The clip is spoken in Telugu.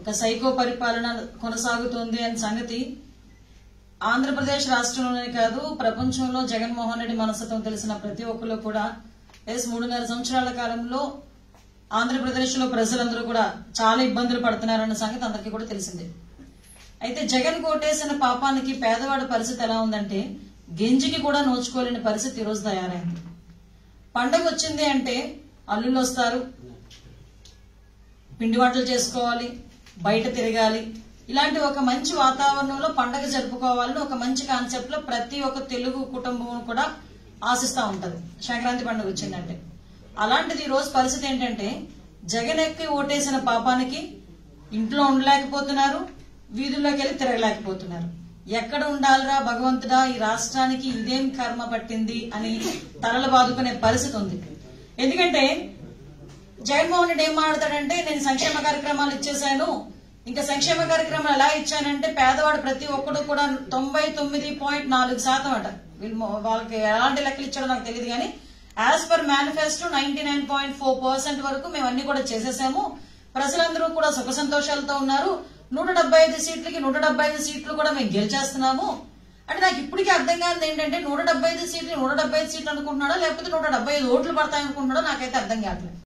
ఒక సైకో పరిపాలన కొనసాగుతోంది అనే సంగతి ఆంధ్రప్రదేశ్ రాష్ట్రంలోనే కాదు ప్రపంచంలో జగన్మోహన్ రెడ్డి మనస్తత్వం తెలిసిన ప్రతి ఒక్కరు కూడా ఎస్ మూడున్నర సంవత్సరాల కాలంలో ఆంధ్రప్రదేశ్ లో ప్రజలందరూ కూడా చాలా ఇబ్బందులు పడుతున్నారన్న సంగతి అందరికీ కూడా తెలిసిందే అయితే జగన్ కోటేసిన పాపానికి పేదవాడి పరిస్థితి ఎలా ఉందంటే గెంజికి కూడా నోచుకోలేని పరిస్థితి ఈరోజు తయారైంది పండగ వచ్చింది అంటే అల్లుళ్ళు వస్తారు పిండి వంటలు చేసుకోవాలి బయట తిరగాలి ఇలాంటి ఒక మంచి వాతావరణంలో పండగ జరుపుకోవాలని ఒక మంచి కాన్సెప్ట్ లో ప్రతి ఒక్క తెలుగు కుటుంబం కూడా ఆశిస్తా ఉంటది సంక్రాంతి పండుగ వచ్చిందంటే అలాంటిది ఈ రోజు పరిస్థితి ఏంటంటే జగన్ ఎక్కి ఓటేసిన పాపానికి ఇంట్లో ఉండలేకపోతున్నారు వీధుల్లోకి వెళ్ళి తిరగలేకపోతున్నారు ఎక్కడ ఉండాలిరా భగవంతుడా ఈ రాష్ట్రానికి ఇదేం కర్మ పట్టింది అని తలలు బాదుకునే పరిస్థితి ఉంది ఎందుకంటే జగన్మోహన్ రెడ్డి ఏం మాట్లాడతాడంటే నేను సంక్షేమ కార్యక్రమాలు ఇచ్చేసాను ఇంకా సంక్షేమ కార్యక్రమాలు ఎలా ఇచ్చానంటే పేదవాడు ప్రతి ఒక్కడు కూడా తొంభై తొమ్మిది పాయింట్ నాలుగు శాతం అట వీళ్ళు మొ- వాళ్ళకి ఎలాంటి లెక్కలు ఇచ్చాడో నాకు తెలియదు కానీ as per manifesto ninety nine point four percent వరకు మేము అన్ని కూడా చేసేసాము ప్రజలందరూ కూడా సుఖ సంతోషాలతో ఉన్నారు నూట డెబ్బై ఐదు సీట్లకి నూట డెబ్బై ఐదు సీట్లు కూడా మేము గెలిచేస్తున్నాము అంటే నాకు ఇప్పటికీ అర్థం కాదు ఏంటంటే నూట డెబ్బై ఐదు సీట్లు నూట డెబ్బై ఐదు సీట్లు అనుకుంటున్నాడో లేకపోతే నూట డెబ్బై ఐదు ఓట్లు పడతాయి అనుకుంటున్నాడో నాకైతే అర్థం కావట్లేదు